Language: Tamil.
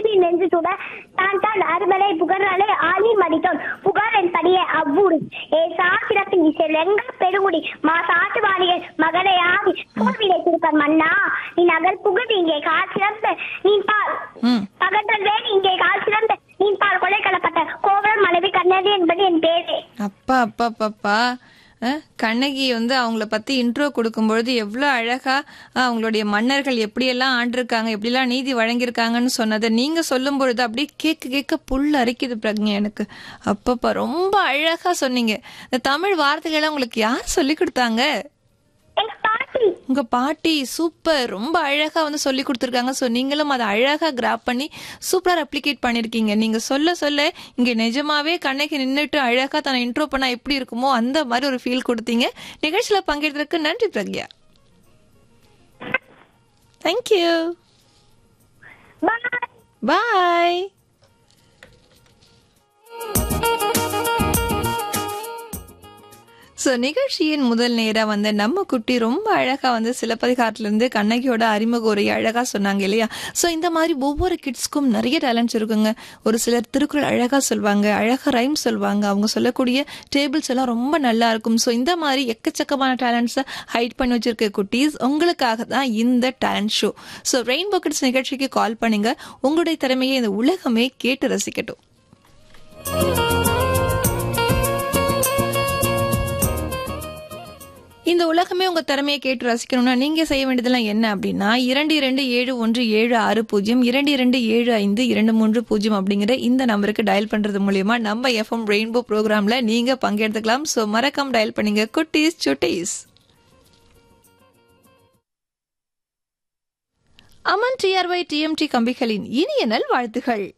அந்தி நெஞ்சு சுட தான் தான் அருமலை புகழாலே ஆலி மடித்தோன் புகழன் படியே அவ்வூடு ஏ சாத்திரத்தின் இசைலெங்க பெருங்குடி மா சாட்டு வாணிகள் மகனை ஆவி கோவிலை திருப்பன் மன்னா நீ நகல் புகுது இங்கே கால் சிறந்த நீ பால் ம் பகற்றல் வேறு இங்கே கால் சிறந்த நீ பால் கொலை கலப்பட்ட கோவலன் மனைவி கண்ணதி என்பது என் பேரே அப்பா அப்பா பாப்பா அஹ், கண்ணகி வந்து அவங்கள பத்தி இன்ட்ரோ கொடுக்கும்பொழுது எவ்வளோ அழகா அஹ், அவங்களுடைய மன்னர்கள் எப்படியெல்லாம் ஆண்டிருக்காங்க எப்படிலாம் நீதி வழங்கியிருக்காங்கன்னு சொன்னதை நீங்க சொல்லும் பொழுது அப்படியே கேட்க கேட்க புல் அரைக்குது பிரக்ஞா எனக்கு அப்பப்பா ரொம்ப அழகா சொன்னீங்க இந்த தமிழ் வார்த்தைகளை உங்களுக்கு யார் சொல்லி கொடுத்தாங்க எங்க பாட்டி உங்க பாட்டி சூப்பர் ரொம்ப அழகா வந்து சொல்லி கொடுத்துருக்காங்க ஸோ நீங்களும் அதை அழகா கிராப் பண்ணி சூப்பரா ரெப்ளிகேட் பண்ணிருக்கீங்க நீங்க சொல்ல சொல்ல இங்க நிஜமாவே கண்ணகி நின்னுட்டு அழகா தன்னை இன்ட்ரோ பண்ணா எப்படி இருக்குமோ அந்த மாதிரி ஒரு ஃபீல் கொடுத்தீங்க நிகழ்ச்சியில பங்கேற்றதுக்கு நன்றி Pragya thank you bye bye so நிகழ்ச்சியின் முதல் நேரா வந்த நம்ம குட்டி ரொம்ப அழகா வந்து சிலப்பதிகாரத்திலிருந்து கண்ணகியோட அறிமுக உரையை அழகா சொன்னாங்க இல்லையா ஸோ இந்த மாதிரி ஒவ்வொரு கிட்ஸ்க்கும் நிறைய டேலண்ட்ஸ் இருக்குங்க ஒரு சிலர் திருக்குறள் அழகா சொல்வாங்க அழகா ரைம் சொல்வாங்க அவங்க சொல்லக்கூடிய டேபிள்ஸ் எல்லாம் ரொம்ப நல்லா இருக்கும் ஸோ இந்த மாதிரி எக்கச்சக்கமான டேலண்ட்ஸை ஹைட் பண்ணி வச்சிருக்க குட்டீஸ் உங்களுக்காக தான் இந்த talent show so rainbow kids நிகழ்ச்சிக்கு கால் பண்ணுங்க உங்களுடைய திறமையை இந்த உலகமே கேட்டு ரசிக்கட்டும் இந்த உலகமே உங்க திறமையை கேட்டு ரசிக்கணும்னா நீங்க செய்ய வேண்டியதெல்லாம் என்ன அப்படின்னா இரண்டு இரண்டு ஏழு ஒன்று ஏழு ஆறு பூஜ்ஜியம் இரண்டு இரண்டு ஏழு ஐந்து இரண்டு மூன்று பூஜ்ஜியம் அப்படிங்கிற இந்த நம்பருக்கு டயல் பண்றது மூலியமா நம்ம எஃப்எம் ரெயின்போ ப்ரோக்ராம்ல நீங்க பங்கெடுத்துக்கலாம் ஸோ மறக்காம டயல் பண்ணீங்க குட்டீஸ் சுட்டீஸ் அமன் டிஆர்ஒய் டிஎம்டி கம்பிகளின் இனிய நல் வாழ்த்துகள்